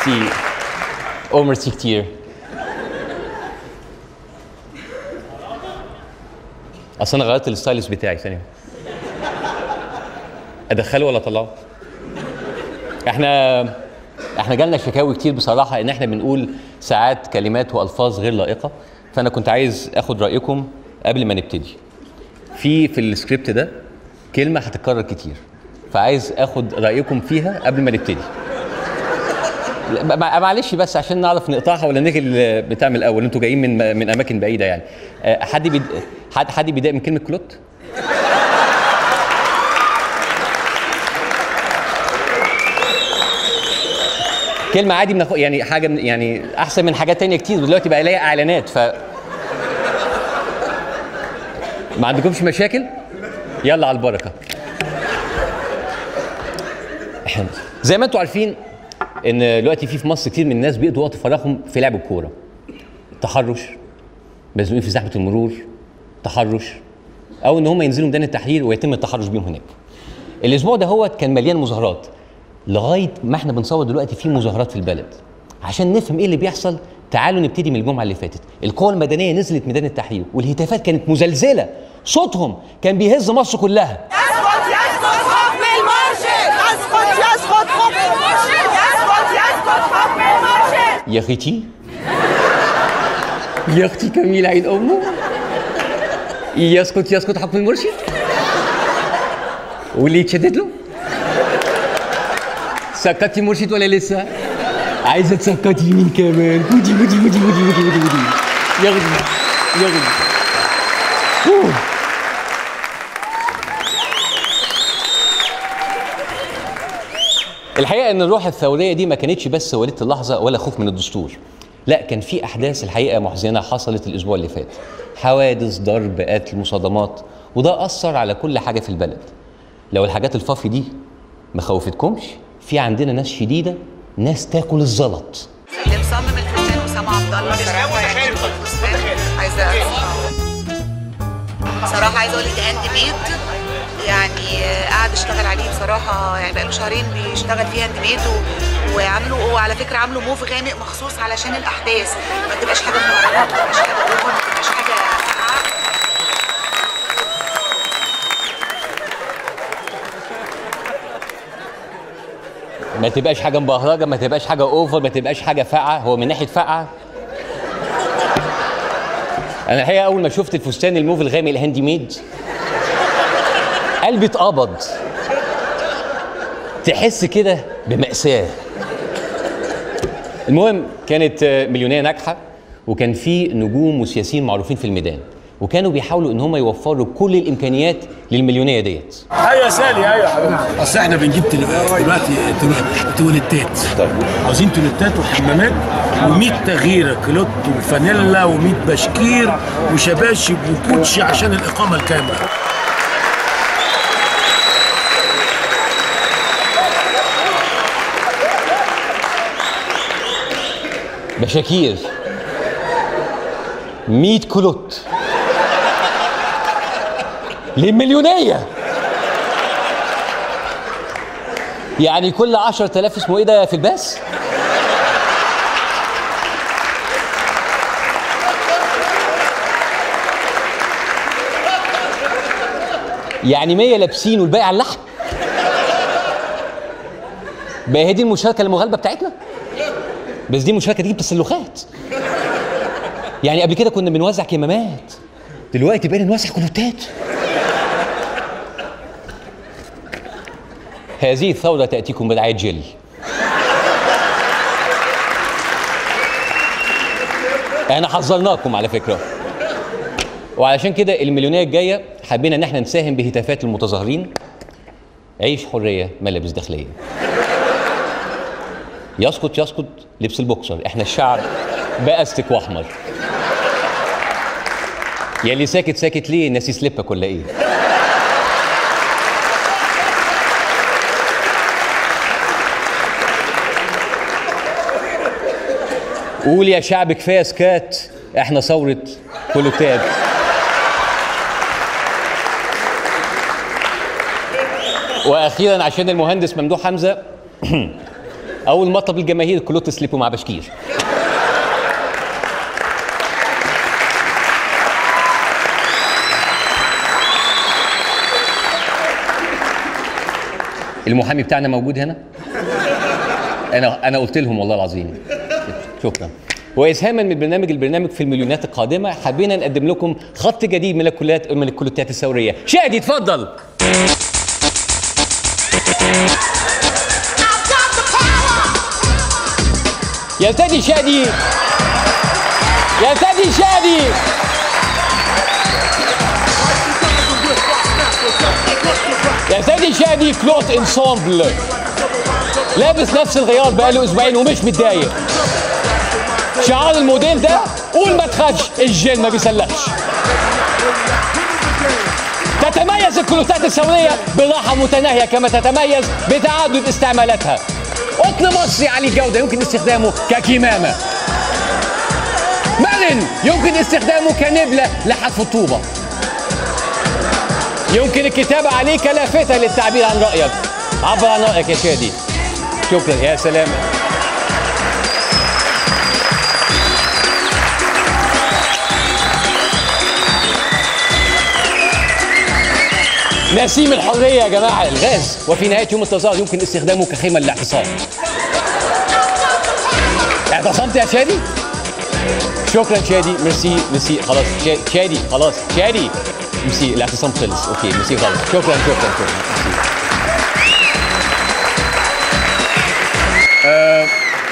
ميرسي او ميرسي كتير اصل انا غيرت الستايلس بتاعي ثانيه ادخله ولا اطلعه احنا احنا جالنا شكاوي كتير بصراحه ان احنا بنقول ساعات كلمات والفاظ غير لائقه فانا كنت عايز اخد رايكم قبل ما نبتدي في في السكريبت ده كلمه هتتكرر كتير فعايز اخد رايكم فيها قبل ما نبتدي لا، مع- معلش بس عشان نعرف نقطعها ولا نيجي ال- بتاع من الاول انتوا جايين من من اماكن بعيده يعني آه، حد بيد... حد حد بيضايق من كلمه كلوت كلمه عادي بناخد يعني حاجه من يعني احسن من حاجات تانية كتير ودلوقتي بقى ليا اعلانات ف ما عندكمش مشاكل يلا على البركه زي ما انتم عارفين ان دلوقتي في في مصر كتير من الناس بيقضوا وقت فراغهم في لعب الكوره تحرش مزنوقين في زحمه المرور تحرش او ان هم ينزلوا ميدان التحرير ويتم التحرش بيهم هناك الاسبوع ده هو كان مليان مظاهرات لغايه ما احنا بنصور دلوقتي في مظاهرات في البلد عشان نفهم ايه اللي بيحصل تعالوا نبتدي من الجمعه اللي فاتت القوى المدنيه نزلت ميدان التحرير والهتافات كانت مزلزله صوتهم كان بيهز مصر كلها يسقط يسقط حكم المرشد يسقط يسقط حكم المرشد يسقط يسقط حكم المرشد يا اختي يا اختي كميل عين امه يسكت يسكت حكم المرشد واللي يتشدد له سكتي مرشد ولا لسه عايزه تسكتي مين كمان ودي ودي ودي ودي ودي ودي ودي ياخدي ياخدي أوه. الحقيقه ان الروح الثوريه دي ما كانتش بس وليده اللحظه ولا خوف من الدستور لا كان في احداث الحقيقه محزنه حصلت الاسبوع اللي فات حوادث ضرب قتل مصادمات وده اثر على كل حاجه في البلد لو الحاجات الفافي دي ما خوفتكمش في عندنا ناس شديده ناس تاكل الزلط اللي مصمم الفستان اسامه عبد الله بصراحه يعني الفستان عايزه بصراحه عايزه اقول لك هاند ميد يعني آه، قعد اشتغل عليه بصراحه يعني بقاله شهرين بيشتغل فيه هاند ميد و- وعملوا وعلى فكره عملوا موف غامق مخصوص علشان الاحداث ما تبقاش حاجه مهرجانات ما تبقاش حاجه اوفر ما تبقاش حاجه ساقعه ما تبقاش حاجه مبهرجه ما تبقاش حاجه اوفر ما تبقاش حاجه فاقعه هو من ناحيه فاقعه انا الحقيقه اول ما شفت الفستان الموف الغامق الهاندي ميد قلبي اتقبض تحس كده بمأساة المهم كانت آه، مليونية ناجحة وكان في نجوم وسياسيين معروفين في الميدان وكانوا بيحاولوا ان هم يوفروا كل الامكانيات للمليونيه ديت ايوه يا سالي ايوه يا حبيبي اصل احنا بنجيب تل- دلوقتي تل- تواليتات عاوزين تواليتات وحمامات و100 تغييره كلوت وفانيلا و100 بشكير وشباشب وكوتشي عشان الاقامه الكامله بشاكير 100 كلوت للمليونية يعني كل 10000 اسمه ايه ده في الباس؟ يعني 100 لابسين والباقي على اللحم بقى هي دي المشاركة المغالبة بتاعتنا؟ بس دي مشاركه تجيب تسلخات يعني قبل كده كنا بنوزع كمامات دلوقتي بقينا نوزع كلوتات هذه الثورة تأتيكم برعاية جيل احنا حذرناكم على فكرة وعلشان كده المليونية الجاية حبينا ان احنا نساهم بهتافات المتظاهرين عيش حرية ملابس داخلية يسقط يسقط لبس البوكسر احنا الشعب باستك واحمر يا اللي ساكت ساكت ليه ناسي سليبك ولا ايه قول يا شعب كفايه سكات احنا ثوره كلوتات واخيرا عشان المهندس ممدوح حمزه اول مطلب الجماهير كلكم تسلكوا مع بشكير المحامي بتاعنا موجود هنا انا انا قلت لهم والله العظيم شكرا واسهاما من برنامج البرنامج في المليونات القادمه حبينا نقدم لكم خط جديد من الكليات من الكليات الثوريه شادي اتفضل يا سيدي شادي يا سيدي شادي يا سيدي شادي كلوت انسامبل لابس نفس الغيار بقاله اسبوعين ومش متضايق شعار الموديل ده قول ما تخافش الجن ما بيسلخش تتميز الكلوتات الثورية براحة متناهية كما تتميز بتعدد استعمالاتها قطن مصري عالي الجودة يمكن استخدامه ككمامة مرن يمكن استخدامه كنبلة لحذف الطوبة يمكن الكتابة عليه كلافتة للتعبير عن رأيك عبر عن رأيك يا شادي شكرا يا سلام نسيم الحرية يا جماعة الغاز وفي نهاية يوم التظاهر يمكن استخدامه كخيمة للاعتصام اعتصمت يا شادي؟ شكرا شادي ميرسي ميرسي خلاص شا- شادي خلاص شادي ميرسي الاعتصام خلص اوكي ميرسي خلاص شكرا شكرا شكرا ميرسي. آه،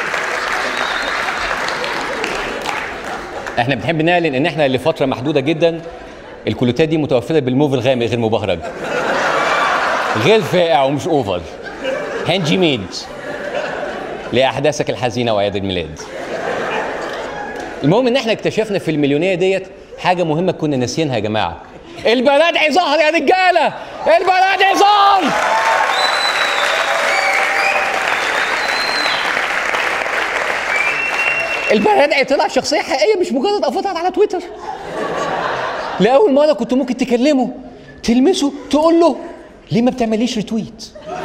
احنا بنحب نعلن ان احنا لفتره محدوده جدا الكلوتات دي متوفره بالموف الغامق غير مبهرج غير فائع ومش اوفر هانجي ميد لاحداثك الحزينه واعياد الميلاد المهم ان احنا اكتشفنا في المليونيه ديت حاجه مهمه كنا ناسيينها يا جماعه البرادعي ظهر يا رجاله البرادعي ظهر البرادعي طلع شخصيه حقيقيه مش مجرد افاتار على تويتر لاول مره كنت ممكن تكلمه تلمسه تقول له ليه ما بتعمليش ريتويت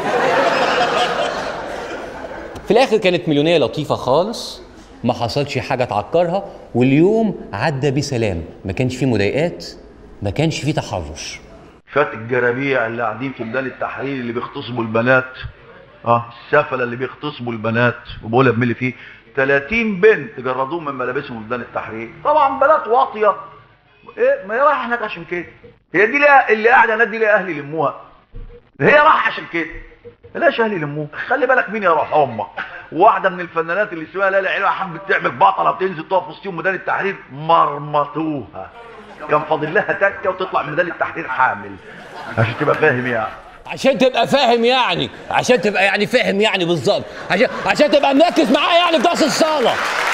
في الاخر كانت مليونيه لطيفه خالص ما حصلش حاجه تعكرها واليوم عدى بسلام ما كانش فيه مضايقات ما كانش فيه تحرش شويه الجرابيع اللي قاعدين في ميدان التحرير اللي بيغتصبوا البنات اه السفله اللي بيغتصبوا البنات وبقولها بملي فيه 30 بنت جردوهم من ملابسهم في ميدان التحرير طبعا بنات واطيه ايه ما هي رايحه هناك عشان كده هي دي ليها اللي قاعده هناك دي ليها اهل يلموها هي رايحه عشان كده ملاش اهل يلموها خلي بالك مين يا روح امك واحده من الفنانات اللي اسمها ليلى علوي حبت تعمل بطله بتنزل تقف وسطهم ميدان التحرير مرمطوها كان فاضل لها تكه وتطلع من ميدان التحرير حامل عشان تبقى فاهم يعني عشان تبقى فاهم يعني عشان تبقى يعني فاهم يعني بالظبط عشان عشان تبقى مركز معايا يعني في درس الصاله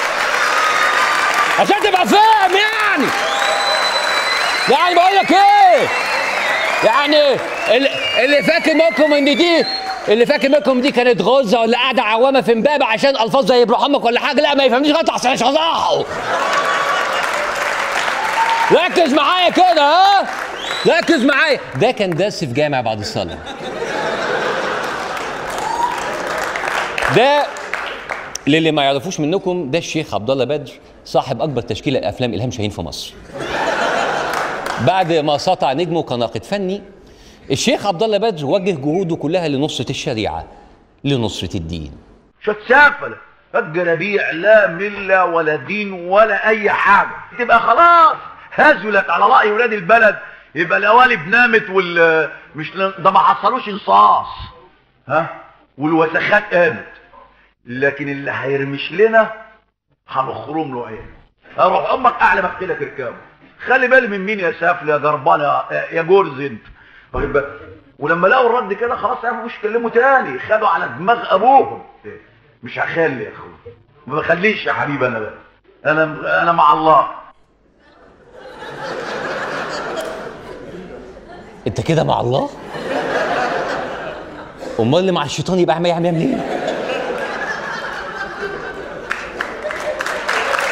عشان تبقى فاهم يعني يعني بقول لك ايه يعني اللي, اللي فاكر منكم ان دي اللي فاكر منكم دي كانت غزه ولا قاعده عوامه في امبابه عشان الفاظ زي ابن عمك ولا حاجه لا ما يفهمنيش غلط احسن مش هزعقه ركز معايا كده ها ركز معايا ده كان درس في جامع بعد الصلاه ده للي ما يعرفوش منكم ده الشيخ عبد الله بدر صاحب اكبر تشكيله افلام الهام شاهين في مصر بعد ما سطع نجمه كناقد فني الشيخ عبد الله بدر وجه جهوده كلها لنصره الشريعه لنصره الدين شويه سفله الجرابيع لا مله ولا دين ولا اي حاجه تبقى خلاص هزلت على راي ولاد البلد يبقى القوالب نامت وال مش ل- ده ما حصلوش انصاص ها والوسخات قامت لكن اللي هيرمش لنا هنخرم له عين اروح امك اعلى مقتلك اركبه خلي بالي من مين يا سافل يا جربان يا, يا جورز انت واخد بالك؟ ولما لقوا الرد كده خلاص عرفوا مش يكلموا تاني خدوا على دماغ ابوهم مش هخلي يا اخويا ما بخليش يا حبيبي انا بقى انا انا مع الله انت كده مع الله امال اللي مع الشيطان يبقى عم يعمل يعمل ايه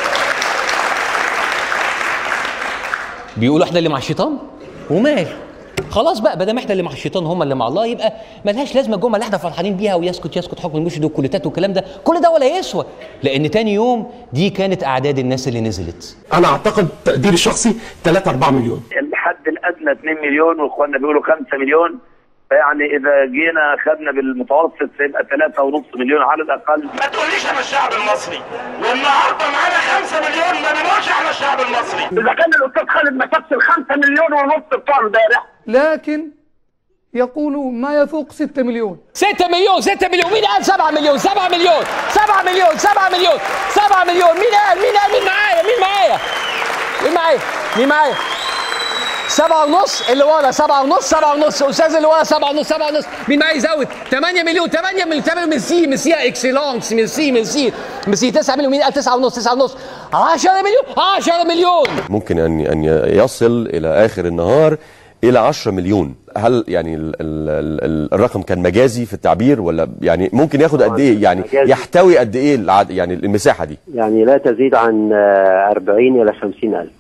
بيقولوا احنا اللي مع الشيطان ومال خلاص بقى بدل ما احنا اللي مع الشيطان هم اللي مع الله يبقى ملهاش لازمه الجمله اللي احنا فرحانين بيها ويسكت يسكت حكم المرشد والكوليتات والكلام ده كل ده ولا يسوى لان تاني يوم دي كانت اعداد الناس اللي نزلت انا اعتقد تقديري الشخصي 3 4 مليون الحد الادنى 2 مليون واخواننا بيقولوا 5 مليون فيعني اذا جينا خدنا بالمتوسط سيبقى 3.5 مليون على الاقل ما تقوليش انا الشعب المصري والنهارده معانا 5 مليون ما بنقولش احنا الشعب المصري اذا كان الاستاذ خالد ما سابش ال 5 مليون ونص بتوع امبارح لكن يقول ما يفوق 6 مليون 6 مليون 6 مليون مين قال 7 مليون 7 مليون 7 مليون 7 مليون 7 مليون مين قال مين قال مين معايا مين معايا مين معايا مين معايا سبعة ونص اللي ورا سبعة ونص سبعة ونص أستاذ اللي ورا سبعة ونص سبعة ونص مين معايا يزود 8 مليون 8 مليون 8 ميرسي ميرسي يا اكسلونس ميرسي ميرسي ميرسي 9 مليون مين قال 9 ونص 9 ونص 10 مليون 10 مليون ممكن ان ان يصل الى اخر النهار الى 10 مليون هل يعني ال ال ال الرقم كان مجازي في التعبير ولا يعني ممكن ياخد قد ايه يعني مجازي. يحتوي قد ايه العد يعني المساحه دي يعني لا تزيد عن آه، 40 الى 50 الف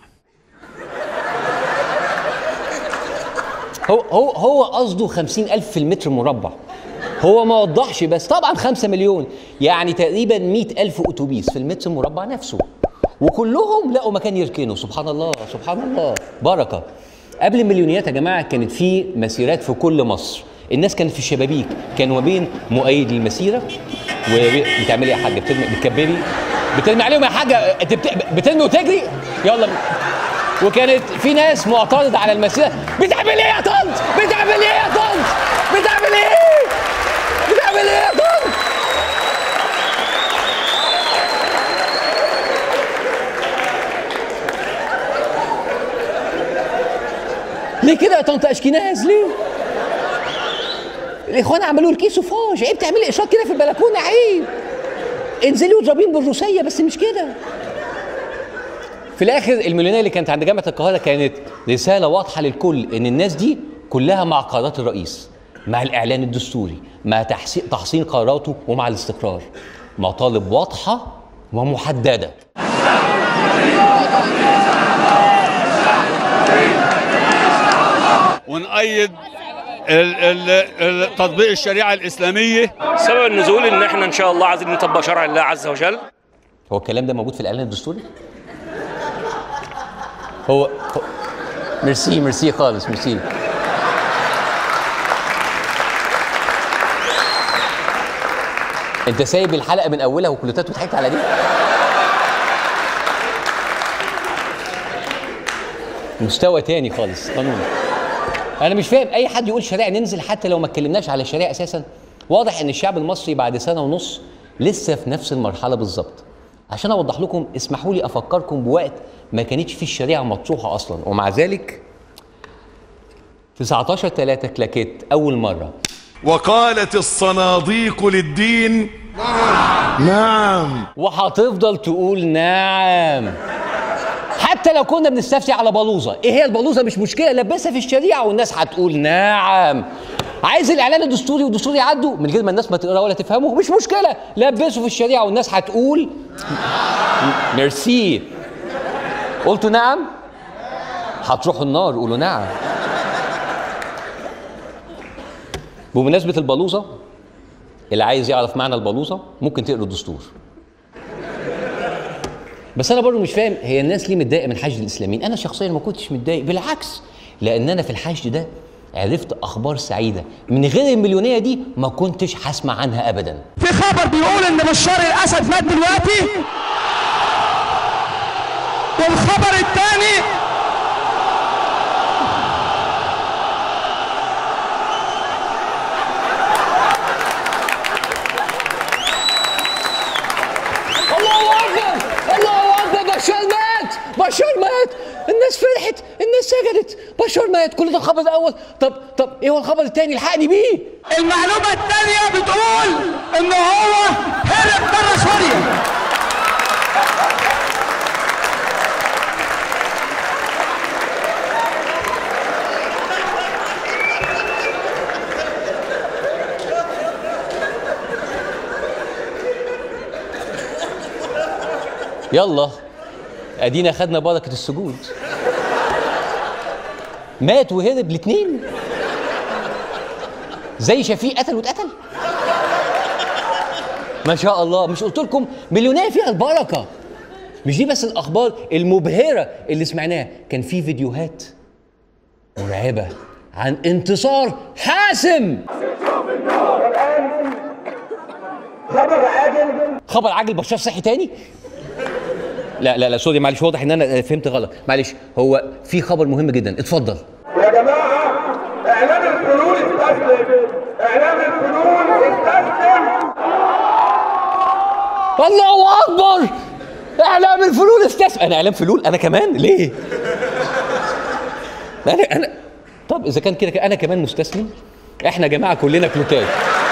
هو هو هو قصده 50000 في المتر مربع هو ما وضحش بس طبعا 5 مليون يعني تقريبا 100000 اتوبيس في المتر المربع نفسه وكلهم لقوا مكان يركنوا سبحان الله سبحان الله بركه قبل المليونيات يا جماعه كانت في مسيرات في كل مصر الناس كانت في الشبابيك كانوا ما بين مؤيد للمسيره وبتعملي ايه يا حاجه بترمي بتكبري بترمي عليهم يا حاجه انت بت- بترمي وتجري يلا وكانت في ناس معترضه على المسيره بتعمل ايه يا طنط بتعمل ايه يا طنط بتعمل ايه بتعمل ايه يا طنط ليه كده يا طنط اشكناز ليه الاخوان عملوا لك سوفاج عيب تعملي اشراط كده في البلكونه عيب انزلي واضربين بالروسيه بس مش كده في الاخر المليونيه اللي كانت عند جامعه القاهره كانت رساله واضحه للكل ان الناس دي كلها مع قرارات الرئيس مع الاعلان الدستوري مع تحسين تحسين قراراته ومع الاستقرار مطالب واضحه ومحدده ونأيد ال- ال- ال- تطبيق الشريعه الاسلاميه سبب النزول ان احنا ان شاء الله عايزين نطبق شرع الله عز وجل هو الكلام ده موجود في الاعلان الدستوري هو, هو ميرسي ميرسي خالص ميرسي انت سايب الحلقه من اولها وكلوتات وضحكت على دي مستوى تاني خالص قانون انا مش فاهم اي حد يقول شريعه ننزل حتى لو ما اتكلمناش على الشريعه اساسا واضح ان الشعب المصري بعد سنه ونص لسه في نفس المرحله بالظبط عشان اوضح لكم اسمحوا لي افكركم بوقت ما كانتش فيه الشريعه مطروحه اصلا ومع ذلك 19 3 كلاكيت اول مره وقالت الصناديق للدين نعم وهتفضل تقول نعم حتى لو كنا بنستفتي على بلوزه ايه هي البلوزه مش مشكله لبسها في الشريعه والناس هتقول نعم عايز الاعلان الدستوري والدستور يعدوا من غير ما الناس ما تقرا ولا تفهمه مش مشكله لبسه في الشريعه والناس هتقول ميرسي قلتوا نعم هتروحوا النار قولوا نعم بمناسبه البلوزه اللي عايز يعرف معنى البلوزه ممكن تقرا الدستور بس انا برضو مش فاهم هي الناس ليه متضايقه من حشد الاسلاميين انا شخصيا ما كنتش متضايق بالعكس لان انا في الحشد ده عرفت اخبار سعيده من غير المليونيه دي ما كنتش هسمع عنها ابدا في خبر بيقول ان بشار الاسد مات دلوقتي والخبر الثاني الله اكبر الله اكبر بشار مات بشار مات الناس فرحت الناس سجدت بشار مات كل ده الخبر الاول طب طب ايه هو الخبر الثاني الحقني بيه المعلومة الثانية بتقول ان هو هرب بره سوريا يلا ادينا خدنا بركه السجود مات وهرب الاثنين زي شفيق قتل واتقتل ما شاء الله مش قلت لكم مليونير فيها البركه مش دي بس الاخبار المبهره اللي سمعناها كان في فيديوهات مرعبه عن انتصار حاسم خبر عاجل خبر عاجل بشار صحي تاني لا لا لا سوري معلش واضح ان انا فهمت غلط معلش هو في خبر مهم جدا اتفضل يا جماعة إعلام الفنون استسلم إعلام الفنون استسلم الله اكبر اعلام الفلول استسلم انا اعلام فلول انا كمان ليه انا انا طب اذا كان كده انا كمان مستسلم احنا يا جماعه كلنا كلوتات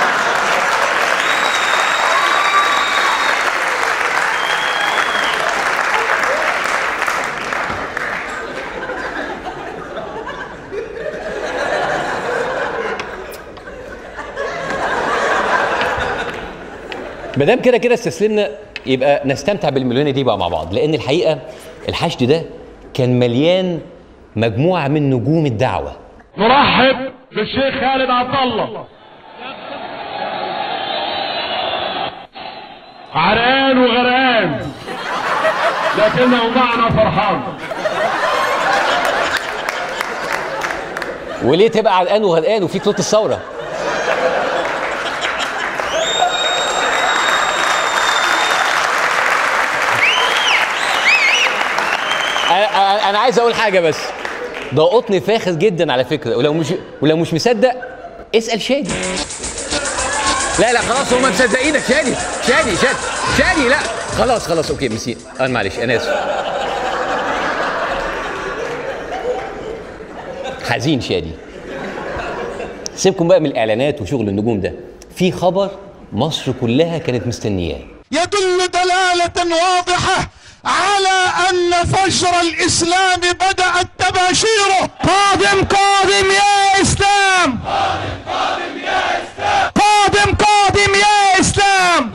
ما دام كده كده استسلمنا يبقى نستمتع بالمليونيه دي بقى مع بعض لان الحقيقه الحشد ده كان مليان مجموعه من نجوم الدعوه نرحب بالشيخ خالد عبد الله عرقان وغرقان لكنه معنا فرحان وليه تبقى عرقان وغرقان وفي كلوت الثوره أنا- أنا- انا عايز اقول حاجه بس ده قطن فاخر جدا على فكره ولو مش ولو مش مصدق اسال شادي لا لا خلاص هم مصدقينك شادي شادي شادي شادي لا خلاص خلاص اوكي مسيء انا معلش انا اسف حزين شادي سيبكم بقى من الاعلانات وشغل النجوم ده في خبر مصر كلها كانت مستنياه يدل دلالة واضحة على أن فجر الإسلام بدأت تباشيره قادم قادم يا إسلام قادم قادم يا إسلام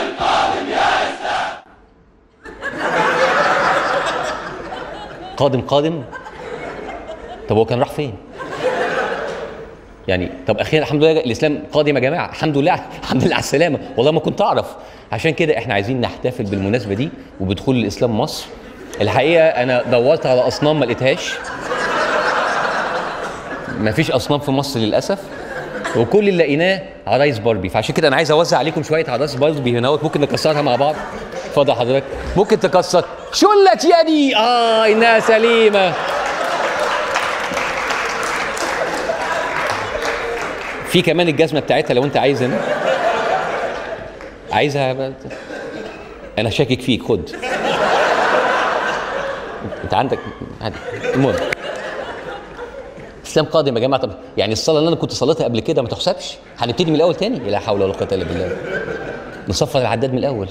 قادم قادم طب هو كان راح فين يعني طب اخيرا الحمد لله الاسلام قادم يا جماعه الحمد لله الحمد لله على السلامه والله ما كنت اعرف عشان كده احنا عايزين نحتفل بالمناسبه دي وبدخول الاسلام مصر الحقيقه انا دورت على اصنام ما لقيتهاش ما فيش اصنام في مصر للاسف وكل اللي لقيناه عرايس باربي فعشان كده انا عايز اوزع عليكم شويه عرايس باربي هنا ممكن نكسرها مع بعض اتفضل حضرتك ممكن تكسر شلت يدي اه انها سليمه في كمان الجزمه بتاعتها لو انت عايز هنا عايزها بقى. انا شاكك فيك خد انت عندك عادي المهم اسلام قادم يا جماعه طب يعني الصلاه اللي انا كنت صليتها قبل كده ما تحسبش هنبتدي من الاول تاني لا حول ولا قوه الا بالله نصفر العداد من الاول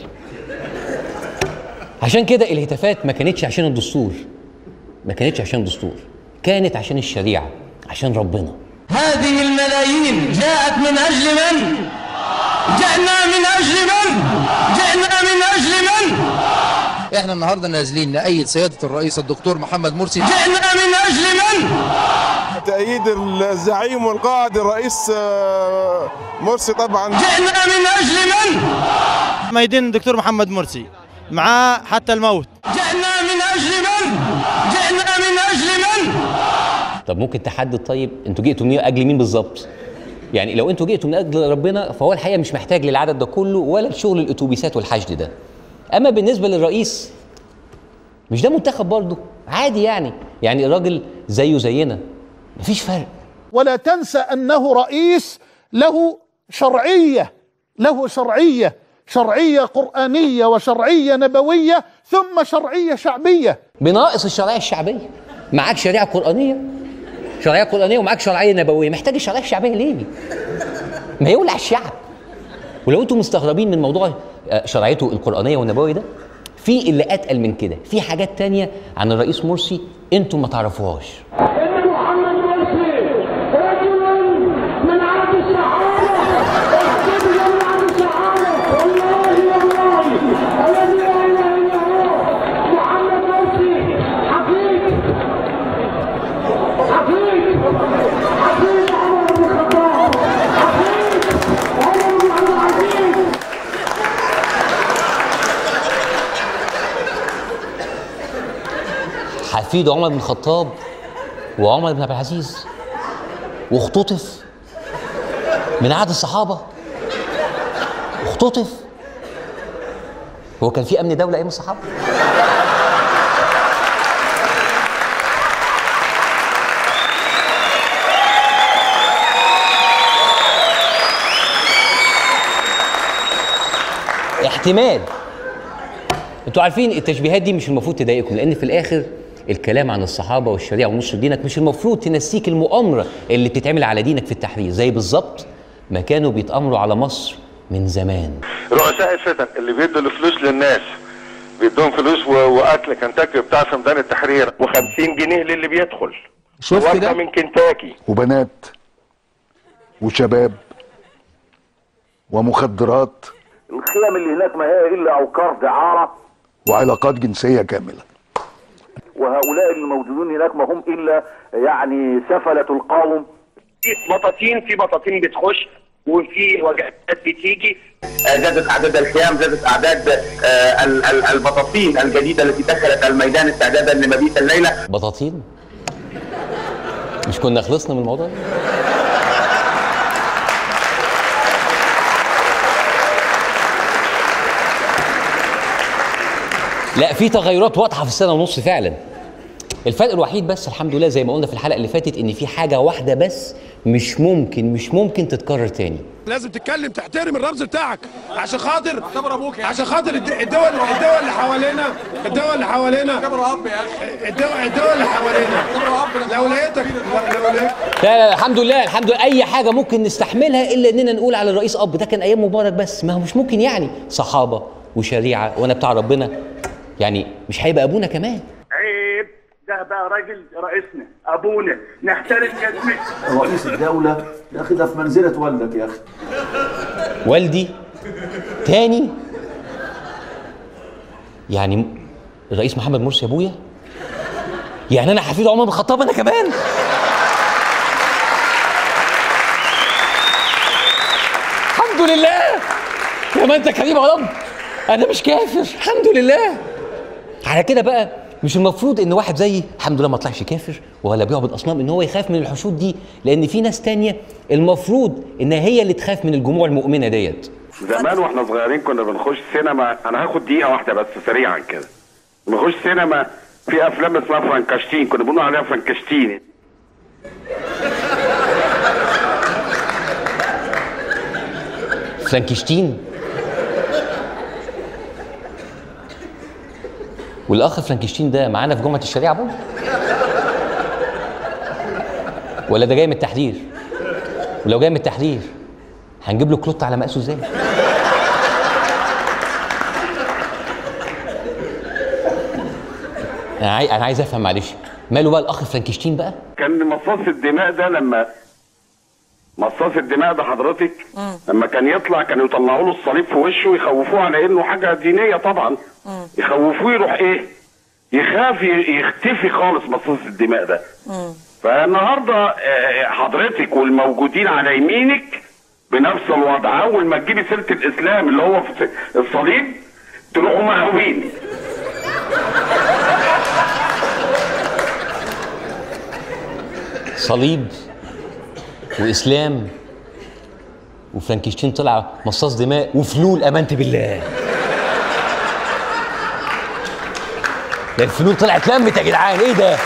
عشان كده الهتافات ما كانتش عشان الدستور ما كانتش عشان الدستور كانت عشان الشريعه عشان ربنا هذه الملايين جاءت من أجل من؟ جئنا من أجل من؟ جئنا من أجل من؟ احنا النهارده نازلين نأيد سيادة الرئيس الدكتور محمد مرسي جئنا من أجل من؟ تأييد الزعيم والقائد الرئيس آه، مرسي طبعا جئنا من أجل من؟ ميدين الدكتور محمد مرسي معاه حتى الموت جئنا من أجل من؟ جئنا من أجل من؟ طب ممكن تحدد طيب انتوا جئتوا من اجل مين بالظبط يعني لو انتوا جئتوا من اجل ربنا فهو الحقيقه مش محتاج للعدد ده كله ولا لشغل الاتوبيسات والحشد ده اما بالنسبه للرئيس مش ده منتخب برضه عادي يعني يعني الراجل زيه زينا مفيش فرق ولا تنسى انه رئيس له شرعيه له شرعيه شرعيه قرانيه وشرعيه نبويه ثم شرعيه شعبيه بناقص الشرعيه الشعبيه معاك شريعه قرانيه شرعيه قرانيه ومعاك شرعيه نبويه محتاج الشرعيه الشعبيه ليه ما يولع الشعب ولو انتم مستغربين من موضوع آه، شرعيته القرانيه والنبويه ده في اللي اتقل من كده في حاجات تانية عن الرئيس مرسي انتم ما تعرفوهاش إن محمد مرسي رجل من عهد الصحابة رجل من عهد الصحابة والله والله الذي لا إله إلا هو محمد مرسي حقيقي حقيقي حفيد عمر بن الخطاب وعمر بن عبد العزيز واختطف من عهد الصحابه اختطف هو كان في امن دوله ايام الصحابه احتمال انتوا عارفين التشبيهات دي مش المفروض تضايقكم لان في الاخر الكلام عن الصحابه والشريعه ونصر دينك مش المفروض تنسيك المؤامره اللي بتتعمل على دينك في التحرير زي بالظبط ما كانوا بيتامروا على مصر من زمان رؤساء الفتن اللي بيدوا الفلوس للناس بيدوهم فلوس و... واكل كنتاكي بتاع في ميدان التحرير و50 جنيه للي بيدخل شفت وجبة ده؟ من كنتاكي وبنات وشباب ومخدرات الخيم اللي هناك ما هي الا اوقار دعاره وعلاقات جنسية كاملة وهؤلاء الموجودون هناك ما هم الا يعني سفله القوم في بطاطين في بطاطين بتخش وفي وجبات بتيجي زادت اعداد الخيام زادت اعداد آه، ال- ال- البطاطين الجديده التي دخلت الميدان استعدادا لمبيت الليله بطاطين مش كنا خلصنا من الموضوع ده؟ لا في تغيرات واضحه في السنه ونص فعلا الفرق الوحيد بس الحمد لله زي ما قلنا في الحلقه اللي فاتت ان في حاجه واحده بس مش ممكن مش ممكن تتكرر تاني لازم تتكلم تحترم الرمز بتاعك عشان خاطر عشان خاطر الد- الدول الدول اللي حوالينا الدول اللي حوالينا الدول الدول اللي حوالينا لو لقيتك لو لقيتك لا لا الحمد لله الحمد لله اي حاجه ممكن نستحملها الا اننا نقول على الرئيس اب ده كان ايام مبارك بس ما هو مش ممكن يعني صحابه وشريعه وانا بتاع ربنا يعني مش هيبقى ابونا كمان عيب ده بقى راجل رئيسنا ابونا نحترم كلمه رئيس الدولة يا أخي ده في منزلة والدك يا أخي والدي تاني يعني الرئيس محمد مرسي ابويا يعني انا حفيد عمر بن الخطاب انا كمان الحمد لله يا ما انت كريم يا رب انا مش كافر الحمد لله على كده بقى مش المفروض ان واحد زيي الحمد لله ما طلعش كافر ولا بيعبد اصنام ان هو يخاف من الحشود دي لان في ناس تانية المفروض ان هي اللي تخاف من الجموع المؤمنه ديت زمان واحنا صغيرين كنا بنخش سينما انا هاخد دقيقه واحده بس سريعا كده بنخش سينما في افلام اسمها فرانكشتين كنا بنقول عليها فرانكشتين فرانكشتين والاخ فرانكشتين ده معانا في جمعه الشريعه برضه ولا ده جاي من التحرير ولو جاي من التحرير هنجيب له كلوت على مقاسه ازاي انا عايز انا عايز افهم معلش ماله بقى الاخ فرانكشتين بقى كان مصاص الدماء ده لما مصاص الدماء ده حضرتك لما كان يطلع كانوا يطلعوا له الصليب في وشه ويخوفوه على انه حاجه دينيه طبعا يخوفوه يروح ايه يخاف ي- يختفي خالص مصاص الدماء ده فالنهارده آه، حضرتك والموجودين على يمينك بنفس الوضع اول ما تجيبي سيره الاسلام اللي هو في الصليب تروحوا مهوين صليب واسلام وفرانكشتين طلع مصاص دماء وفلول امنت بالله ده الفلول طلعت لمت يا جدعان ايه ده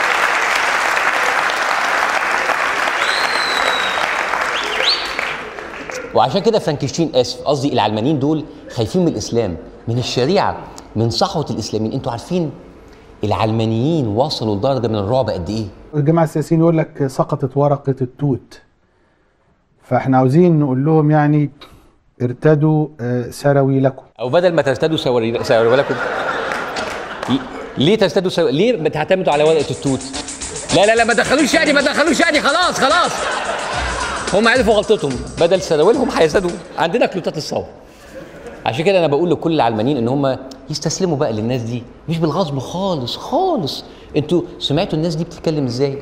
وعشان كده فرانكشتين اسف قصدي العلمانيين دول خايفين من الاسلام من الشريعه من صحوه الاسلاميين انتوا عارفين العلمانيين وصلوا لدرجه من الرعب قد ايه الجماعة السياسيين يقول لك سقطت ورقة التوت فاحنا عاوزين نقول لهم يعني ارتدوا آه، سراويلكم او بدل ما ترتدوا سواري- سواريلكم ي- ليه ترتدوا سو... ليه بتعتمدوا على ورقه التوت لا لا لا ما دخلوش يعني ما دخلوش يعني خلاص خلاص هم عرفوا غلطتهم بدل سراويلهم هيزدادوا عندنا كلوتات الصور عشان كده انا بقول لكل العلمانيين ان هم يستسلموا بقى للناس دي مش بالغصب خالص خالص انتوا سمعتوا الناس دي بتتكلم ازاي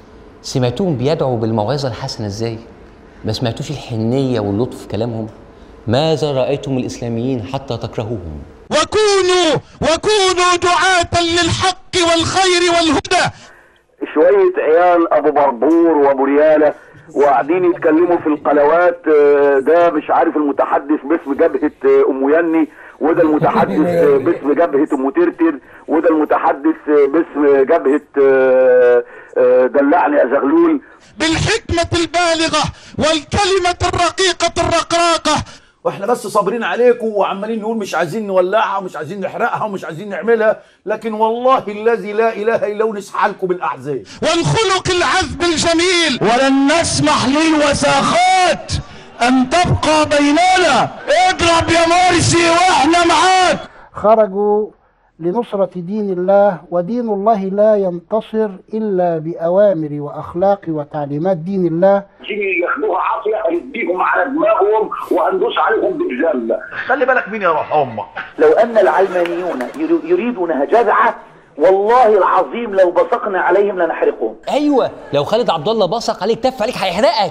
سمعتوهم بيدعوا بالموعظه الحسنه ازاي ما سمعتوش الحنيه واللطف في كلامهم ماذا رايتم الاسلاميين حتى تكرهوهم وكونوا وكونوا دعاة للحق والخير والهدى شوية عيال ابو بربور وابو ريالة وقاعدين يتكلموا في القنوات آه، ده مش عارف المتحدث باسم جبهة آه، ام يني وده المتحدث آه، باسم جبهة ام ترتر وده المتحدث آه، باسم جبهة آه، آه، دلعني يا زغلول بالحكمة البالغة والكلمة الرقيقة الرقراقة واحنا بس صابرين عليكم وعمالين نقول مش عايزين نولعها ومش عايزين نحرقها ومش عايزين نعملها لكن والله الذي لا اله الا هو نسعى لكم بالاحزاب والخلق العذب الجميل ولن نسمح للوساخات ان تبقى بيننا اضرب يا مرسي واحنا معاك خرجوا لنصرة دين الله ودين الله لا ينتصر إلا بأوامر وأخلاق وتعليمات دين الله تيجي ياخدوها عافيه هنديهم على دماغهم وهندوس عليهم بالجنه خلي بالك مين يا روح امك لو ان العلمانيون يري- يريدونها جذعه والله العظيم لو بصقنا عليهم لنحرقهم ايوه لو خالد عبد الله بصق عليك تف عليك هيحرقك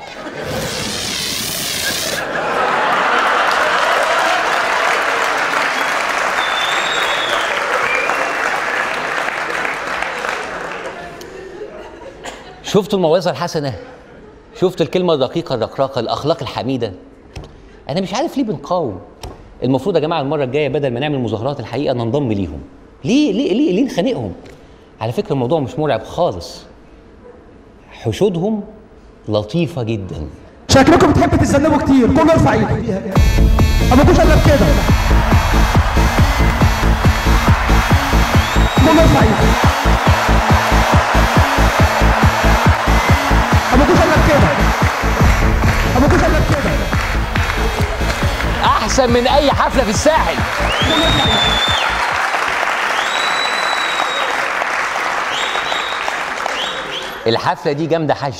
شفتوا الموعظه الحسنه شفت الكلمه الدقيقه الرقراقه الاخلاق الحميده انا مش عارف ليه بنقاوم المفروض يا جماعه المره الجايه بدل ما نعمل مظاهرات الحقيقه ننضم ليهم ليه ليه ليه ليه نخانقهم على فكره الموضوع مش مرعب خالص حشودهم لطيفه جدا شكلكم بتحبوا تتذنبوا كتير كله ارفع ايده ما بكوش الا بكده كله ارفع ايده ما بكوش الا بكده ما بكوش الا بكده احسن من اي حفله في الساحل الحفله دي جامده حشد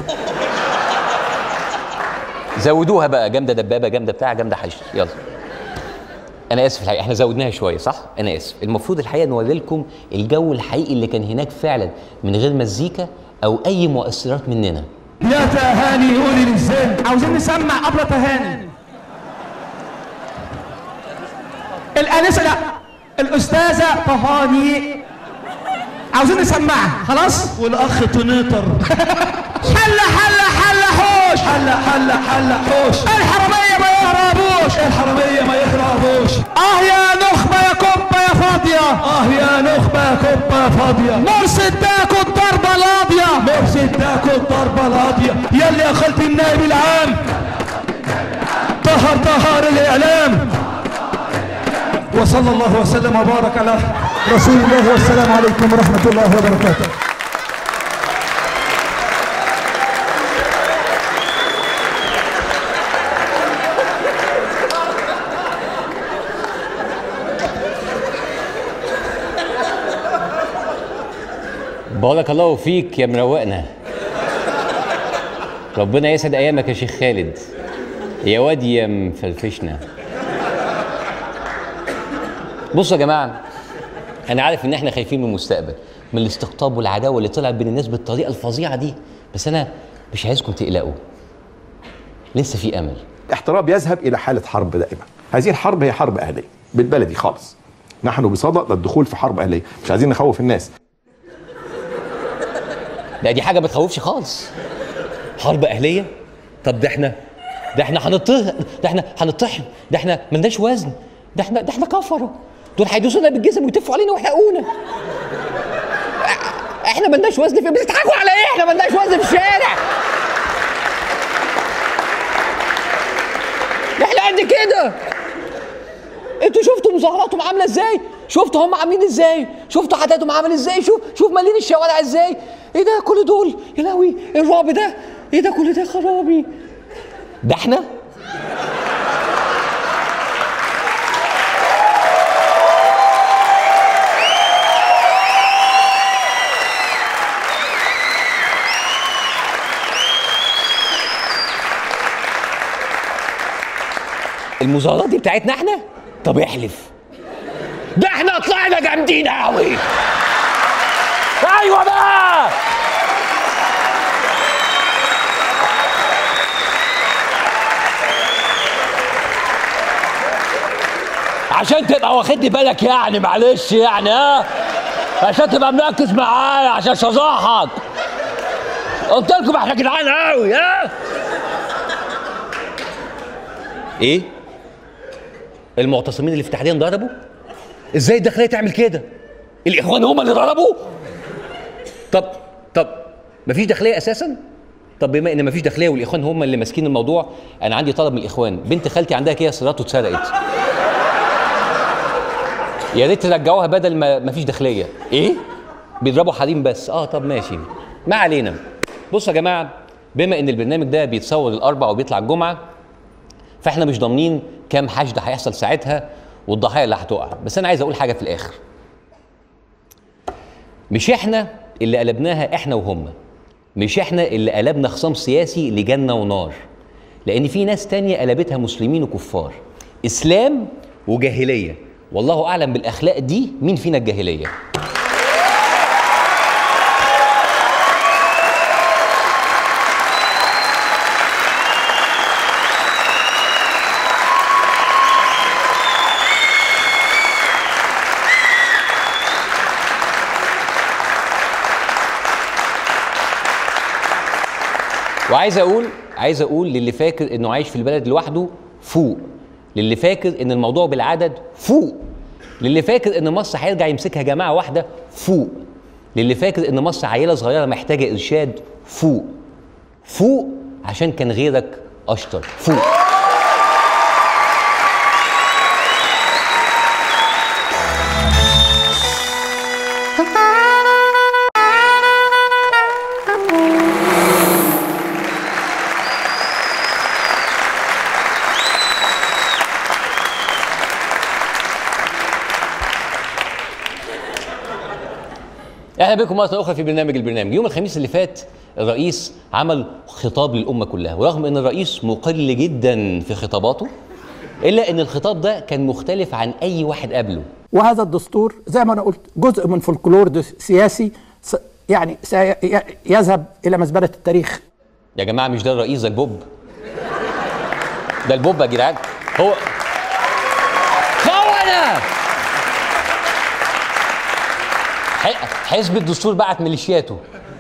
زودوها بقى جامده دبابه جامده بتاع جامده حشد يلا انا اسف الحقيقه احنا زودناها شويه صح انا اسف المفروض الحقيقه نوري لكم الجو الحقيقي اللي كان هناك فعلا من غير مزيكا او اي مؤثرات مننا يا تهاني قولي للزين عاوزين نسمع ابله تهاني الانسه لا الاستاذه تهاني عاوزين نسمعها خلاص والاخ تنيطر حله حله حله حوش حله حله حله حوش الحراميه ما يهربوش الحراميه ما يهربوش اه يا نخبه يا كبه يا فاضيه اه يا نخبه يا كبه يا فاضيه مرسي اداكوا الضربه القاضيه مرسي اداكوا الضربه القاضيه يلي يا خالتي النائب العام طهر طهر الاعلام وصلى الله وسلم وبارك على رسول الله والسلام عليكم ورحمه الله وبركاته بارك الله فيك يا مروقنا ربنا يسعد ايامك يا شيخ خالد يا واد يا مفلفشنا بصوا يا جماعه انا عارف ان احنا خايفين من المستقبل من الاستقطاب والعداوه اللي طلعت بين الناس بالطريقه الفظيعه دي بس انا مش عايزكم تقلقوا لسه في امل احتراب يذهب الى حاله حرب دائما هذه الحرب هي حرب اهليه بالبلدي خالص نحن بصدد الدخول في حرب اهليه مش عايزين نخوف الناس لا دي حاجه ما تخوفش خالص حرب اهليه طب ده احنا ده احنا هنطه ده احنا هنطحن ده احنا ملناش وزن ده احنا ده احنا كفره دول هيدوسونا بالجزم ويتفوا علينا ويحرقونا احنا ملناش وزن في بتضحكوا على ايه احنا ملناش وزن في الشارع احنا قد كده انتوا شفتوا مظاهراتهم عامله ازاي شفتوا هم عاملين ازاي شفتوا عددهم عامل ازاي شوف شوف مالين الشوارع ازاي ايه ده كل دول يا لهوي إيه الرعب ده ايه ده كل ده خرابي ده احنا المظاهرات دي بتاعتنا احنا طب احلف ده احنا طلعنا جامدين قوي ايوه بقى عشان تبقى واخدني بالك يعني معلش يعني ها عشان تبقى مركز معايا عشان مش هزعحك قلت لكم احنا جدعان قوي ها ايه المعتصمين اللي في التحرير ضربوا ازاي الداخليه تعمل كده الاخوان هم اللي ضربوا طب طب مفيش داخليه اساسا طب بما ان مفيش داخليه والاخوان هم اللي ماسكين الموضوع انا عندي طلب من الاخوان بنت خالتي عندها كيا سيارات واتسرقت يا ريت ترجعوها بدل ما مفيش داخليه ايه بيضربوا حريم بس اه طب ماشي ما علينا بصوا يا جماعه بما ان البرنامج ده بيتصور الاربع وبيطلع الجمعه فاحنا مش ضامنين كام حشد هيحصل ساعتها والضحايا اللي هتقع بس انا عايز اقول حاجه في الاخر مش احنا اللي قلبناها احنا وهم مش احنا اللي قلبنا خصام سياسي لجنه ونار لان في ناس تانية قلبتها مسلمين وكفار اسلام وجاهليه والله اعلم بالاخلاق دي مين فينا الجاهليه وعايز اقول عايز اقول للي فاكر انه عايش في البلد لوحده فوق للي فاكر ان الموضوع بالعدد فوق للي فاكر ان مصر هيرجع يمسكها جماعه واحده فوق للي فاكر ان مصر عيله صغيره محتاجه ارشاد فوق فوق عشان كان غيرك اشطر فوق اهلا بكم مره اخرى في برنامج البرنامج يوم الخميس اللي فات الرئيس عمل خطاب للامه كلها ورغم ان الرئيس مقل جدا في خطاباته الا ان الخطاب ده كان مختلف عن اي واحد قبله وهذا الدستور زي ما انا قلت جزء من فولكلور دس- سياسي س- يعني سيذهب الى مزبله التاريخ يا جماعه مش ده الرئيس ده البوب ده البوب يا جدعان هو خونه ح- حزب الدستور بعت ميليشياته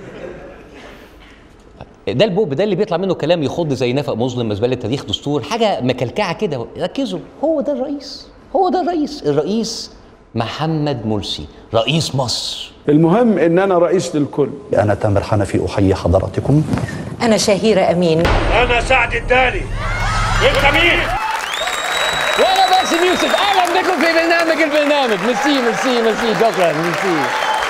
ده البوب ده اللي بيطلع منه كلام يخض زي نفق مظلم مزبله تاريخ دستور حاجه مكلكعه كده ركزوا هو ده الرئيس هو ده الرئيس الرئيس محمد مرسي رئيس مصر المهم ان انا رئيس للكل أنا تامر حنفي أحيي حضراتكم أنا شهيرة أمين انا سعد الدالي انت مين وانا باسم يوسف اهلا بكم في برنامج البرنامج ميرسي ميرسي ميرسي شكرا ميرسي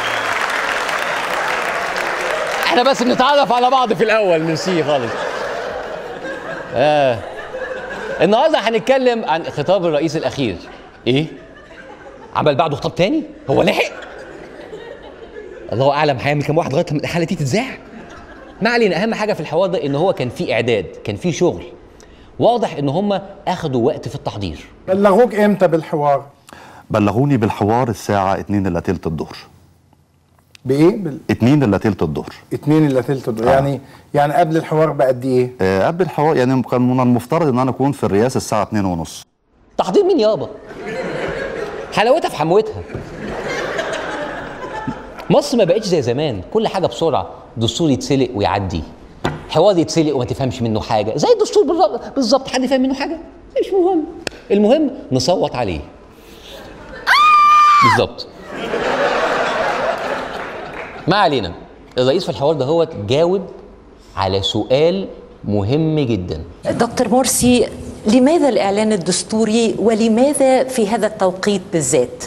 احنا بس بنتعرف على بعض في الاول ميرسي خالص آه. النهارده هنتكلم عن خطاب الرئيس الاخير ايه عمل بعده خطاب تاني هو لحق الله اعلم هيعمل كام واحد لغايه لما الحاله دي تتذاع ما علينا اهم حاجه في الحوار ده ان هو كان في اعداد كان في شغل واضح ان هم اخدوا وقت في التحضير بلغوك امتى بالحوار؟ بلغوني بالحوار الساعة 2 إلا تلت الظهر بايه؟ بال... 2 إلا تلت الظهر 2 الا تلت الضوء. يعني يعني قبل الحوار بقد ايه؟ آه قبل الحوار يعني كان من المفترض إن أنا أكون في الرئاسة الساعة 2 ونص تحضير مين يابا حلاوتها في حموتها مصر ما بقتش زي زمان كل حاجه بسرعه دستور يتسلق ويعدي حوار يتسلق وما تفهمش منه حاجه زي الدستور بالظبط- بالظبط حد فاهم منه حاجه مش مهم المهم نصوت عليه بالظبط ما علينا الرئيس في الحوار ده هو جاوب على سؤال مهم جدا دكتور مرسي لماذا الإعلان الدستوري ولماذا في هذا التوقيت بالذات؟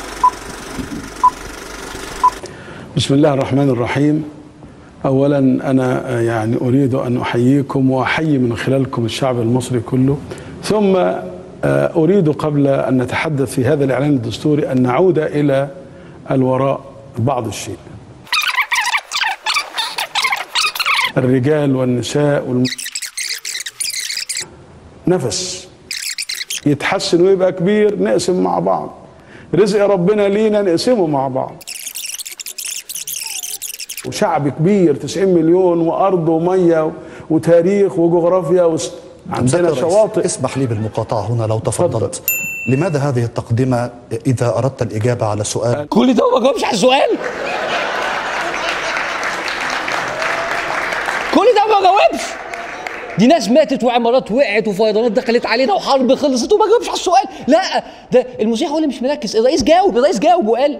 بسم الله الرحمن الرحيم اولا انا يعني اريد ان احييكم واحيي من خلالكم الشعب المصري كله ثم آه، اريد قبل ان نتحدث في هذا الاعلان الدستوري ان نعود الى الوراء بعض الشيء الرجال والنساء والم... نفس يتحسن ويبقى كبير نقسم مع بعض رزق ربنا لينا نقسمه مع بعض وشعب كبير 90 مليون وارض وميه وتاريخ وجغرافيا وس... عندنا سيادة الرئيس، شواطئ اسمح لي بالمقاطعة هنا لو تفضلت لماذا هذه التقدمة إذا أردت الإجابة على سؤال كل ده ما جاوبش على السؤال كل ده ما جاوبش دي ناس ماتت وعمارات وقعت وفيضانات دخلت علينا وحرب خلصت وما جاوبش على السؤال لا ده المذيع هو اللي مش مركز الرئيس جاوب الرئيس جاوب وقال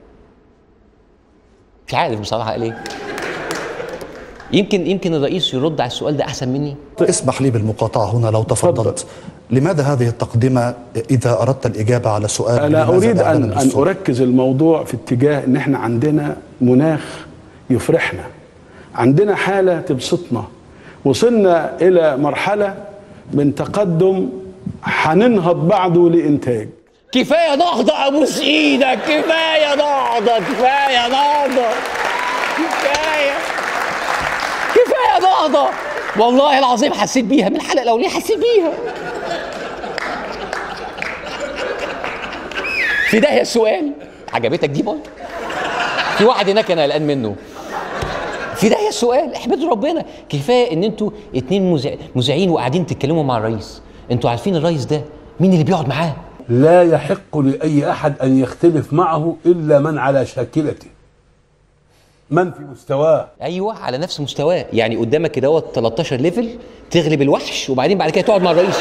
مش عارف بصراحه قال ايه يمكن يمكن الرئيس يرد على السؤال ده احسن مني اسمح لي بالمقاطعة هنا لو تفضلت لماذا هذه التقدمة إذا أردت الإجابة على سؤال انا لماذا اريد الإعلان ان ان الدستوري؟ اركز الموضوع في اتجاه ان احنا عندنا مناخ يفرحنا عندنا حاله تبسطنا وصلنا الى مرحله من تقدم هننهض بعده لانتاج كفايه نهضه ابوس ايدك كفايه نهضه كفايه نهضه كفايه كفايه نهضه والله العظيم حسيت بيها من الحلقه الاولانيه حسيت بيها في داهيه السؤال عجبتك دي برضه في واحد هناك انا قلقان منه في داهيه السؤال احمدوا ربنا كفايه ان انتوا اتنين مذيع- مذيعين وقاعدين تتكلموا مع الرئيس انتوا عارفين الرئيس ده مين اللي بيقعد معاه لا يحق لأي أحد أن يختلف معه إلا من على شاكلته من في مستواه ايوه على نفس مستواه يعني قدامك كده 13 ليفل تغلب الوحش وبعدين بعد كده تقعد مع الرئيس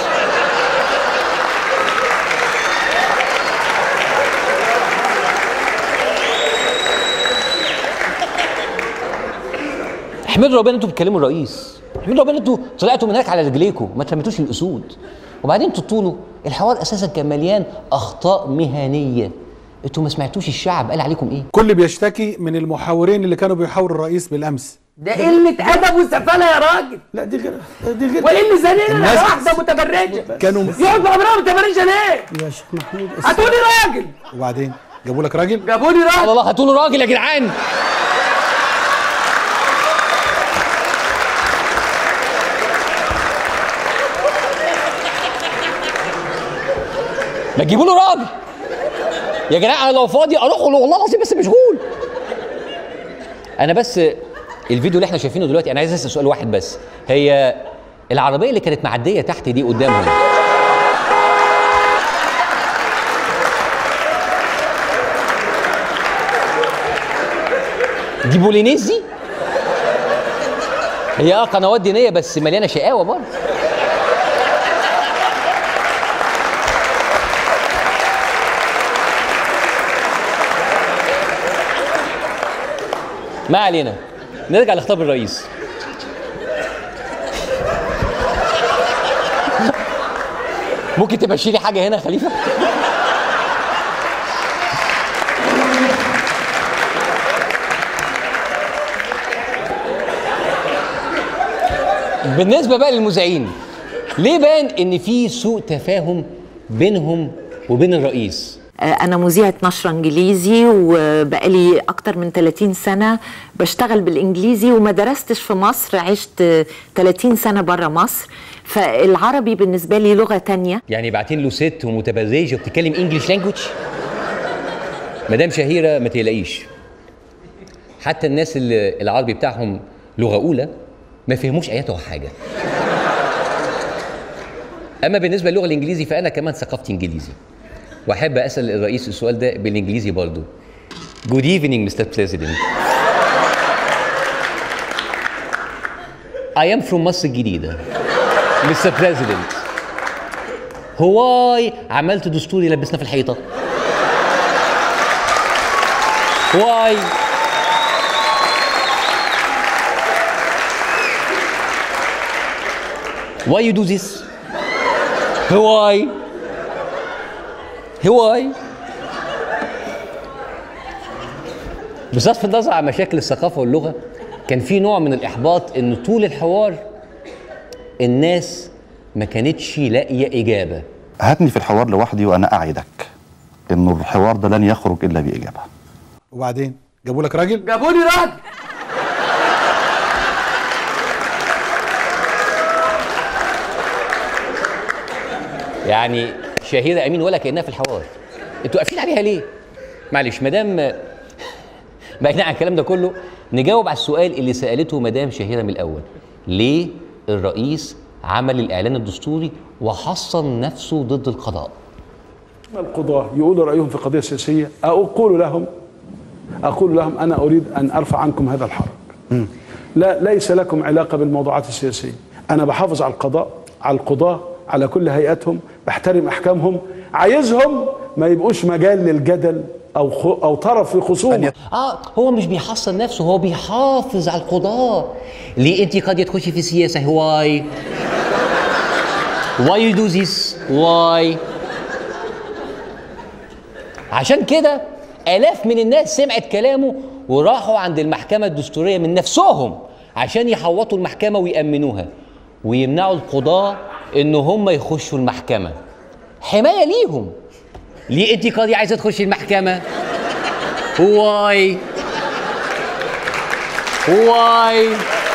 احمدوا ربنا انتوا بتكلموا الرئيس احمدوا ربنا انتوا طلعتوا من هناك على رجليكم ما ترميتوش الاسود وبعدين انتوا طولوا الحوار اساسا كان مليان اخطاء مهنيه انتوا ما سمعتوش الشعب قال عليكم ايه كل بيشتكي من المحاورين اللي كانوا بيحاوروا الرئيس بالامس ده قلة أدب وسفالة يا راجل لا دي غير دي غير وإيه اللي زنقنا الناس- واحدة متبرجة كانوا يقعد بعمرها متبرجة ليه؟ يا شيخ محمود هاتولي راجل وبعدين جابوا لك راجل جابوا لي راجل الله هاتوا له راجل يا جدعان ما تجيبوا له راجل يا جدعان انا لو فاضي اروح له والله العظيم بس مشغول انا بس الفيديو اللي احنا شايفينه دلوقتي انا عايز اسال سؤال واحد بس هي العربيه اللي كانت معديه تحت دي قدامهم دي بولينيز دي هي اه قنوات دينيه بس مليانه شقاوه برضه ما علينا نرجع لخطاب الرئيس ممكن تمشي لي حاجه هنا يا خليفه بالنسبه بقى للمذيعين ليه بان ان في سوء تفاهم بينهم وبين الرئيس أنا مذيعة نشرة إنجليزي وبقالي أكتر من 30 سنة بشتغل بالإنجليزي وما درستش في مصر عشت 30 سنة برا مصر فالعربي بالنسبة لي لغة تانية يعني باعتين له ست ومتبرجه وبتتكلم انجلش لانجوج مدام شهيره ما تقلقيش حتى الناس اللي العربي بتاعهم لغه اولى ما فهموش اياته حاجه اما بالنسبه للغه الانجليزي فانا كمان ثقافتي انجليزي واحب اسال الرئيس السؤال ده بالانجليزي برضو Good evening Mr. President I am from مصر الجديدة Mr. President هواي عملت دستور يلبسنا في الحيطة واي Why you do this? Why? Why? بصرف النظر عن مشاكل الثقافة واللغة كان في نوع من الإحباط إن طول الحوار الناس ما كانتش لاقية إجابة هاتني في الحوار لوحدي وأنا أعدك إنه الحوار ده لن يخرج إلا بإجابة وبعدين جابوا لك راجل جابوا لي راجل يعني شهيرة أمين ولا كأنها في الحوار انتوا قافلين عليها ليه؟ معلش مدام بعيدا عن الكلام ده كله نجاوب على السؤال اللي سألته مدام شهيرة من الأول ليه الرئيس عمل الإعلان الدستوري وحصن نفسه ضد القضاء؟ القضاة يقولوا رأيهم في قضية سياسية أقول لهم أقول لهم أنا أريد أن أرفع عنكم هذا الحرج لا ليس لكم علاقة بالموضوعات السياسية أنا بحافظ على القضاء على القضاة على كل هيئاتهم بحترم أحكامهم عايزهم ما يبقوش مجال للجدل أو خ... أو طرف في خصومة اه هو مش بيحصن نفسه هو بيحافظ على القضاء ليه انت قد تخشي في السياسه واي واي يو دو ذيس واي عشان كده الاف من الناس سمعت كلامه وراحوا عند المحكمه الدستوريه من نفسهم عشان يحوطوا المحكمه ويامنوها ويمنعوا القضاه ان هم يخشوا المحكمه حمايه ليهم ليه انت قاضي عايزه تخشي المحكمه واي واي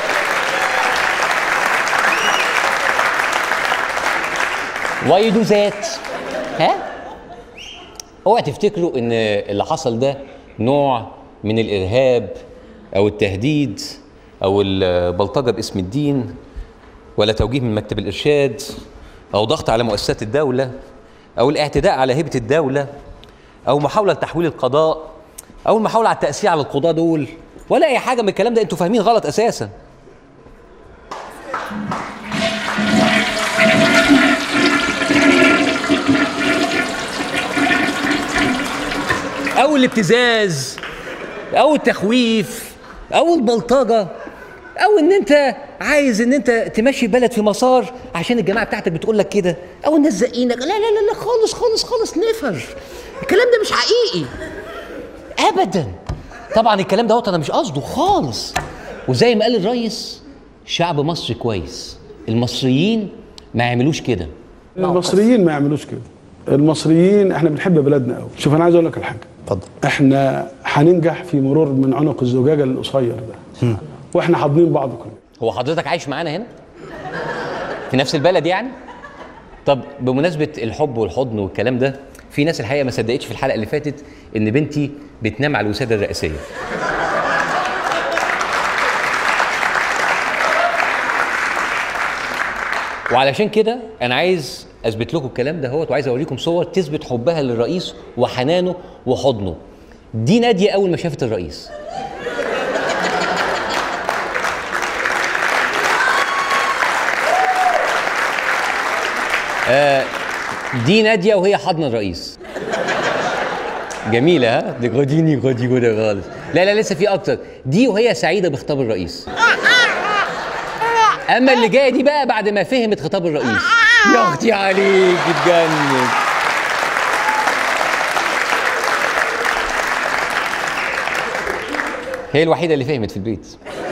واي دو ذات ها اوعى تفتكروا ان اللي حصل ده نوع من الارهاب او التهديد او البلطجه باسم الدين ولا توجيه من مكتب الارشاد او ضغط على مؤسسات الدوله او الاعتداء على هيبه الدوله او محاوله لتحويل القضاء او المحاوله على التاثير على القضاه دول ولا اي حاجه من الكلام ده انتوا فاهمين غلط اساسا او الابتزاز او التخويف او البلطجه او ان انت عايز ان انت تمشي بلد في مسار عشان الجماعه بتاعتك بتقول لك كده او الناس زقينك لا لا لا لا خالص خالص خالص نفر الكلام ده مش حقيقي ابدا طبعا الكلام ده انا مش قصده خالص وزي ما قال الريس شعب مصر كويس المصريين ما يعملوش كده المصريين ما يعملوش كده المصريين احنا بنحب بلدنا قوي شوف انا عايز اقول لك الحاجه اتفضل احنا هننجح في مرور من عنق الزجاجه القصير ده واحنا حاضنين بعض كلنا هو حضرتك عايش معانا هنا في نفس البلد يعني طب بمناسبه الحب والحضن والكلام ده في ناس الحقيقه ما صدقتش في الحلقه اللي فاتت ان بنتي بتنام على الوساده الرئيسيه وعلشان كده انا عايز اثبت لكم الكلام ده هوت وعايز اوريكم صور تثبت حبها للرئيس وحنانه وحضنه دي ناديه اول ما شافت الرئيس آه دي ناديه وهي حضن الرئيس جميله ها دي غديني غدي غدي خالص لا لا لسه في اكتر دي وهي سعيده بخطاب الرئيس اما اللي جايه دي بقى بعد ما فهمت خطاب الرئيس يا اختي عليك اتجنن هي الوحيده اللي فهمت في البيت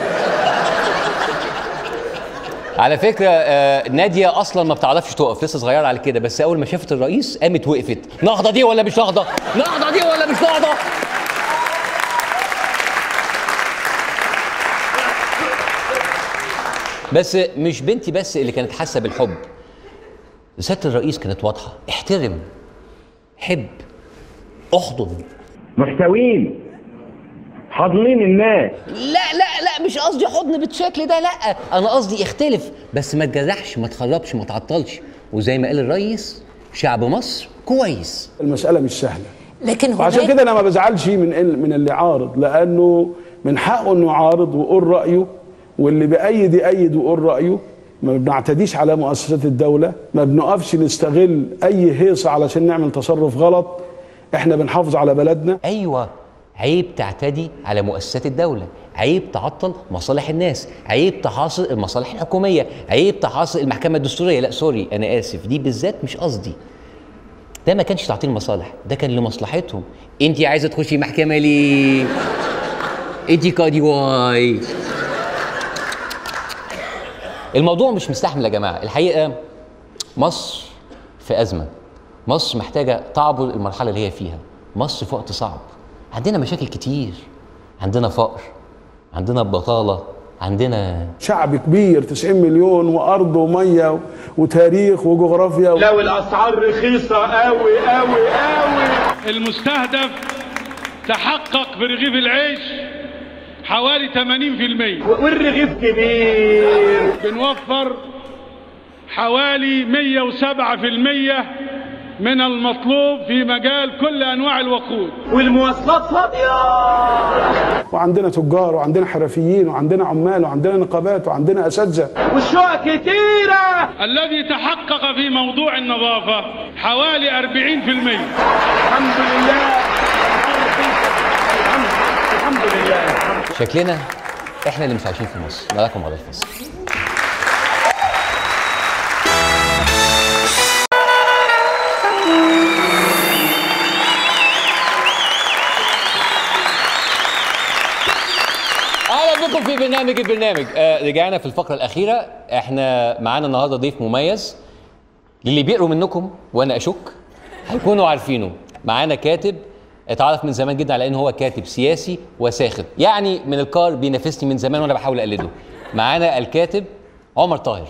على فكره آه ناديه اصلا ما بتعرفش تقف لسه صغيره على كده بس اول ما شافت الرئيس قامت وقفت نهضه دي ولا مش نهضه نهضه دي ولا مش نهضه بس مش بنتي بس اللي كانت حاسه بالحب سياده الرئيس كانت واضحه احترم حب احضن محتوين حاضنين الناس لا لا لا مش قصدي حضن بالشكل ده لا انا قصدي اختلف بس ما تجرحش ما تخربش ما تعطلش وزي ما قال الرئيس شعب مصر كويس المساله مش سهله لكن وعشان كده انا ما بزعلش من ال- من اللي عارض لانه من حقه انه يعارض ويقول رايه واللي بأيد يأيد ويقول رايه ما بنعتديش على مؤسسات الدوله ما بنقفش نستغل اي هيصه علشان نعمل تصرف غلط احنا بنحافظ على بلدنا ايوه عيب تعتدي على مؤسسات الدولة عيب تعطل مصالح الناس عيب تحاصر المصالح الحكومية عيب تحاصر المحكمة الدستورية لا سوري أنا آسف دي بالذات مش قصدي ده ما كانش تعطيل مصالح ده كان لمصلحتهم انت عايزة تخشي محكمة ليه انت قاضي واي الموضوع مش مستحمل يا جماعة الحقيقة مصر في أزمة مصر محتاجة تعبر المرحلة اللي هي فيها مصر في وقت صعب عندنا مشاكل كتير عندنا فقر عندنا بطالة عندنا شعب كبير 90 مليون وارض وميه وتاريخ وجغرافيا لو الاسعار رخيصه قوي قوي قوي المستهدف تحقق برغيف العيش حوالي 80% والرغيف كبير بنوفر حوالي 107% من المطلوب في مجال كل انواع الوقود والمواصلات فاضيه وعندنا تجار وعندنا حرفيين وعندنا عمال وعندنا نقابات وعندنا اساتذه والشقق كتيرة الذي تحقق في موضوع النظافة حوالي 40% الحمد لله الحمد لله شكلنا احنا اللي مش عايشين في مصر نراكم على الفصل اهلا بكم في برنامج البرنامج آه رجعنا في الفقره الاخيره احنا معانا النهارده ضيف مميز للي بيقروا منكم وانا اشك هيكونوا عارفينه معانا كاتب اتعرف من زمان جدا على ان هو كاتب سياسي وساخر يعني من الكار بينافسني من زمان وانا بحاول اقلده معانا الكاتب عمر طاهر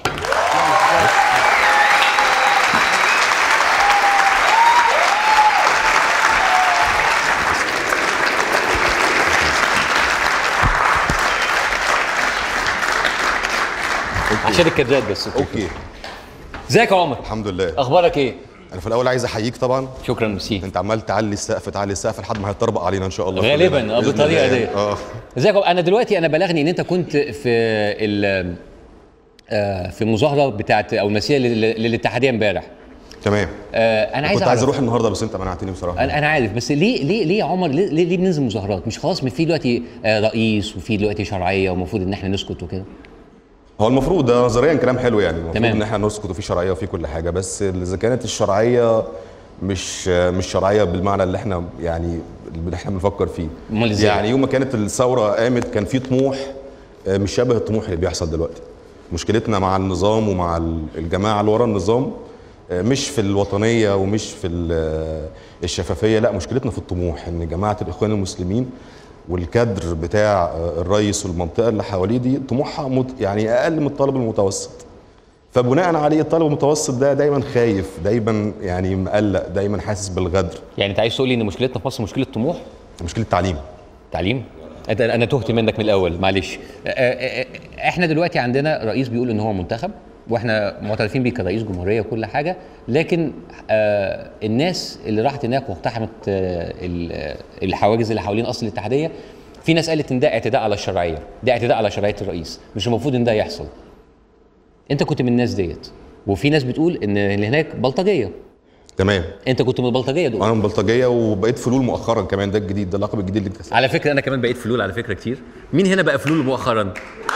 عشان الكادرات بس اوكي ازيك يا عمر الحمد لله اخبارك ايه انا في الاول عايز احييك طبعا شكرا ميرسي انت عمال تعلي السقف تعلي السقف لحد ما هيتطربق علينا ان شاء الله غالبا كلنا. اه بإذن بالطريقه الله دي يعني. اه ازيك يا- انا دلوقتي انا بلغني ان انت كنت في ال آه، في مظاهره بتاعت او المسيره لل- للاتحاديه امبارح تمام آه، انا عايز كنت عايز أعرف- اروح النهارده بس انت منعتني بصراحه انا انا عارف بس ليه ليه ليه يا عمر ليه ليه, ليه بننزل مظاهرات مش خلاص في دلوقتي آه، رئيس وفي دلوقتي شرعيه ومفروض ان احنا نسكت وكده هو المفروض ده نظريا كلام حلو يعني المفروض تمام. ان احنا نسكت وفي شرعيه وفي كل حاجه بس اذا كانت الشرعيه مش مش شرعيه بالمعنى اللي احنا يعني اللي احنا بنفكر فيه أمال إزاي؟ يعني يوم ما كانت الثوره قامت كان في طموح آه، مش شبه الطموح اللي بيحصل دلوقتي مشكلتنا مع النظام ومع ال- الجماعه اللي ورا النظام آه، مش في الوطنيه ومش في ال- آه، الشفافيه لا مشكلتنا في الطموح ان جماعه الاخوان المسلمين والكادر بتاع آه، الرئيس والمنطقه اللي حواليه دي طموحها مت- يعني اقل من الطالب المتوسط فبناء عليه الطالب المتوسط ده دايما خايف دايما يعني مقلق دايما حاسس بالغدر يعني انت عايز تقول لي ان مشكلتنا في مصر مشكله طموح مشكله تعليم تعليم انت انا تهت منك من الاول معلش آه، آه، آه، احنا دلوقتي عندنا رئيس بيقول ان هو منتخب واحنا معترفين بيه كرئيس جمهوريه وكل حاجه لكن آه الناس اللي راحت هناك واقتحمت آه ال- آه، الحواجز اللي حوالين اصل الاتحاديه في ناس قالت ان ده اعتداء على الشرعيه ده اعتداء على شرعيه الرئيس مش المفروض ان ده يحصل انت كنت من الناس ديت وفي ناس بتقول ان اللي هناك بلطجيه تمام انت كنت من البلطجيه دول انا من بلطجيه وبقيت فلول مؤخرا كمان ده الجديد ده اللقب الجديد اللي انت على فكره انا كمان بقيت فلول على فكره كتير مين هنا بقى فلول مؤخرا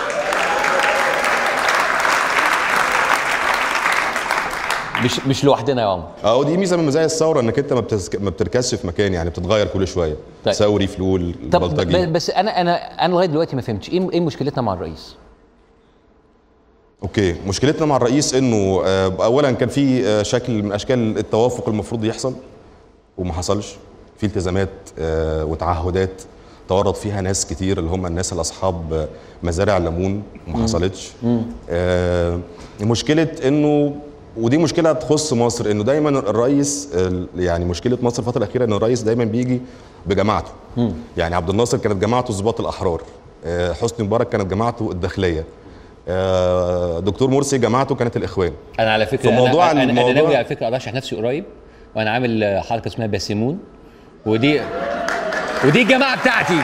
مش مش لوحدنا يا عمر اه دي ميزه من مزايا الثوره انك انت ما, بتسك... ما بتركزش في مكان يعني بتتغير كل شويه طيب. ثوري فلول طب بلطجي ب- بس انا انا انا لغايه دلوقتي ما فهمتش ايه ايه مشكلتنا مع الرئيس اوكي مشكلتنا مع الرئيس انه آه، اولا كان في آه، شكل من اشكال التوافق المفروض يحصل وما حصلش في التزامات آه، وتعهدات تورط فيها ناس كتير اللي هم الناس اللي اصحاب آه، مزارع الليمون وما مم. حصلتش آه، مشكله انه ودي مشكله تخص مصر انه دايما الرئيس آه، يعني مشكله مصر الفتره الاخيره ان الرئيس دايما بيجي بجماعته يعني عبد الناصر كانت جماعته ضباط الاحرار آه، حسني مبارك كانت جماعته الداخليه آه، دكتور مرسي جماعته كانت الاخوان انا على فكره في موضوع انا, أنا, أنا الموضوع- ناوي على فكره ارشح نفسي قريب وانا عامل آه، حركه اسمها باسمون ودي ودي الجماعه بتاعتي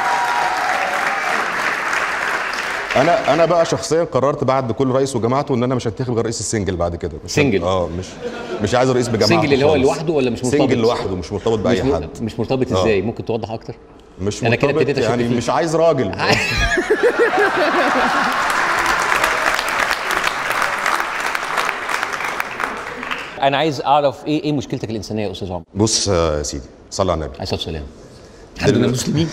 انا انا بقى شخصيا قررت بعد كل رئيس وجماعته ان انا مش هنتخب غير رئيس السنجل بعد كده مش سنجل. اه مش مش عايز رئيس بجماعه سنجل اللي هو لوحده ولا مش مرتبط؟ سنجل لوحده مش مرتبط باي مش م- حد مش مرتبط آه. ازاي ممكن توضح اكتر مش أنا كده مرتبط ابتديت أشك يعني فيك. مش عايز راجل انا عايز اعرف ايه ايه مشكلتك الانسانيه يا استاذ عمر بص يا سيدي صلى على النبي عليه الصلاه والسلام الحمد لله مسلمين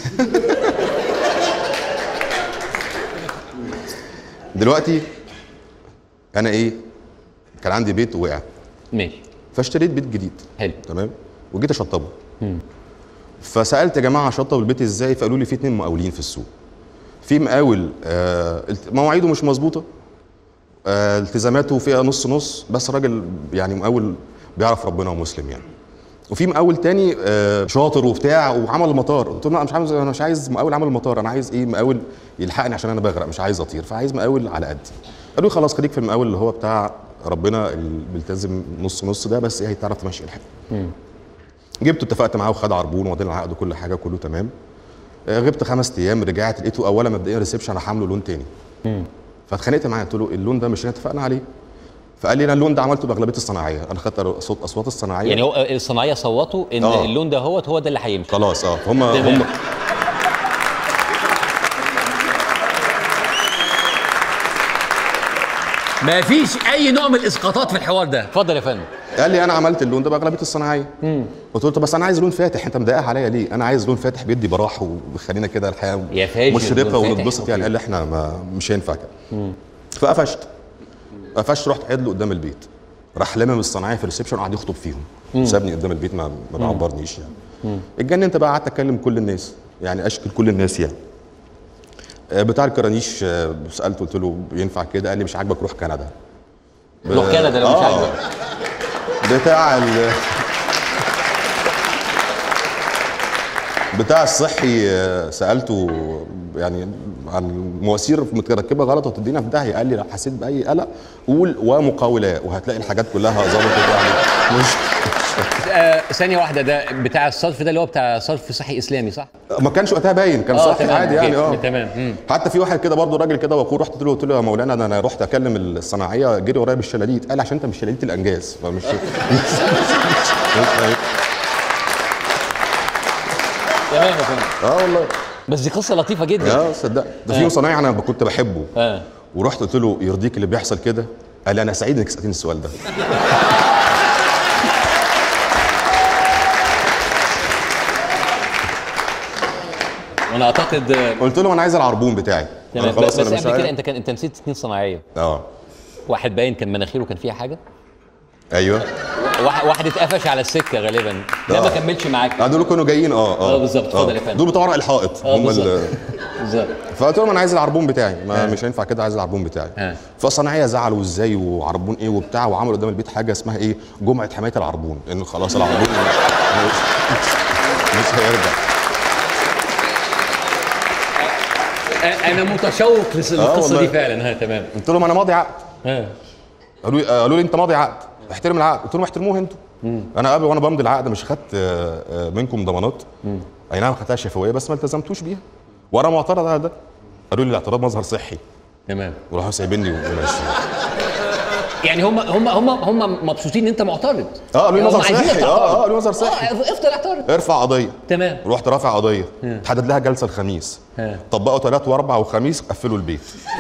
دلوقتي انا ايه كان عندي بيت ووقع ماشي فاشتريت بيت جديد حلو تمام وجيت اشطبه مم. فسالت يا جماعه اشطب البيت ازاي فقالوا لي في اتنين مقاولين في السوق في مقاول آه الت- مواعيده مش مظبوطه آه التزاماته فيها نص نص بس راجل يعني مقاول بيعرف ربنا ومسلم يعني وفي مقاول تاني آه شاطر وبتاع وعمل المطار قلت له لا مش عايز انا مش عايز مقاول عمل المطار انا عايز ايه مقاول يلحقني عشان انا بغرق مش عايز اطير فعايز مقاول على قدي قالوا لي خلاص خليك في المقاول اللي هو بتاع ربنا اللي بيلتزم نص نص ده بس ايه هتعرف تمشي الحال جبته اتفقت معاه وخد عربون وبعدين العقد وكل حاجه كله تمام آه، غبت خمس ايام رجعت لقيته اولا مبدئيا ريسبشن انا حامله لون تاني فاتخانقت معاه قلت له اللون ده مش اللي اتفقنا عليه فقال لي انا اللون ده عملته باغلبيه الصناعيه انا خدت صوت اصوات الصناعيه يعني هو الصناعيه صوتوا ان آه. اللون ده هو هو ده اللي هيمشي خلاص اه هم تمام. هم ما فيش اي نوع من الاسقاطات في الحوار ده اتفضل يا فندم قال لي انا عملت اللون ده باغلبيه الصناعيه قلت له طب بس انا عايز لون فاتح انت مضايقها عليا ليه انا عايز لون فاتح بيدي براح وبيخلينا كده الحياه يا فاشل لون مشرقه فاتح. ونتبسط يعني قال لي احنا ما مش هينفع كده فقفشت قفشت رحت قاعد له قدام البيت راح لمم الصناعيه في الريسبشن وقعد يخطب فيهم مم. سابني قدام البيت ما ما بيعبرنيش يعني اتجننت بقى قعدت اكلم كل الناس يعني اشكل كل الناس يعني آه، بتاع الكرانيش آه، سالته قلت له ينفع كده قال لي مش عاجبك روح كندا روح كندا لو مش آه. عاجبك بتاع ال بتاع الصحي آه، سالته يعني عن المواسير متركبه غلط وتدينا في داهيه قال لي لو حسيت باي قلق قول ومقاولات وهتلاقي الحاجات كلها ظبطت يعني مش آه ثانيه واحده ده بتاع الصرف ده اللي هو بتاع صرف صحي اسلامي صح ما كانش وقتها باين كان آه، صحي تمام، عادي يعني اه أوكي، تمام مم. حتى في واحد كده برضه راجل كده وقور رحت قلت له قلت له يا مولانا ده انا رحت اكلم الصناعيه جري ورايا بالشلاليت قال عشان انت مش شلاليت الانجاز فمش تمام يا فندم اه والله بس دي قصه لطيفه جدا اه صدق ده في آه. صنايعي انا كنت بحبه اه ورحت قلت له يرضيك اللي بيحصل كده قال لي انا سعيد انك سالتني السؤال ده وانا اعتقد قلت له انا عايز العربون بتاعي تمام أنا بس, خلاص بس انا مش قبل كده عارف. انت كان انت نسيت سنين صناعيه اه واحد باين كان مناخيره كان فيها حاجه ايوه واحد واحد اتقفش على السكه غالبا ده ما آه. كملش معاك لا دول كانوا جايين اه اه آه، بالظبط. اتفضل يا فندم. دول بتوع ورق الحائط آه، هم بالظبط. ال- بالظبط فقلت لهم انا عايز العربون بتاعي ما آه. مش هينفع كده عايز العربون بتاعي آه. فالصناعيه زعلوا ازاي وعربون ايه وبتاع وعملوا قدام البيت حاجه اسمها ايه جمعه حمايه العربون ان خلاص العربون مش, مش هيرجع آه، انا متشوق للس- آه، للقصه والله. دي فعلا ها تمام قلت لهم انا ماضي عقد اه قالوا لي قالوا لي انت ماضي عقد احترم العقد قلت لهم احترموه انتوا انا قبل وانا بمضي العقد مش خدت آه، آه، منكم ضمانات اي نعم خدتها شفويه بس ما التزمتوش بيها وانا معترض على ده قالوا لي الاعتراض مظهر صحي تمام وراحوا سايبيني وماشيين يعني هم هم هم هم مبسوطين ان انت معترض اه قالوا لي هم نظر عايزينك صحي تعترض. اه اه قالوا لي نظر صحي اه افضل اعترض ارفع قضيه تمام رحت رافع قضيه مم. تحدد لها جلسه الخميس ها. طبقوا ثلاث واربع وخميس قفلوا البيت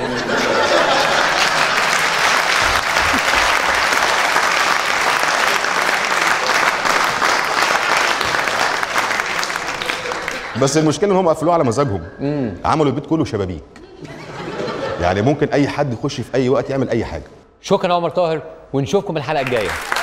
بس المشكله ان هم قفلوه على مزاجهم عملوا البيت كله شبابيك يعني ممكن اي حد يخش في اي وقت يعمل اي حاجه شكرا يا عمر طاهر ونشوفكم الحلقه الجايه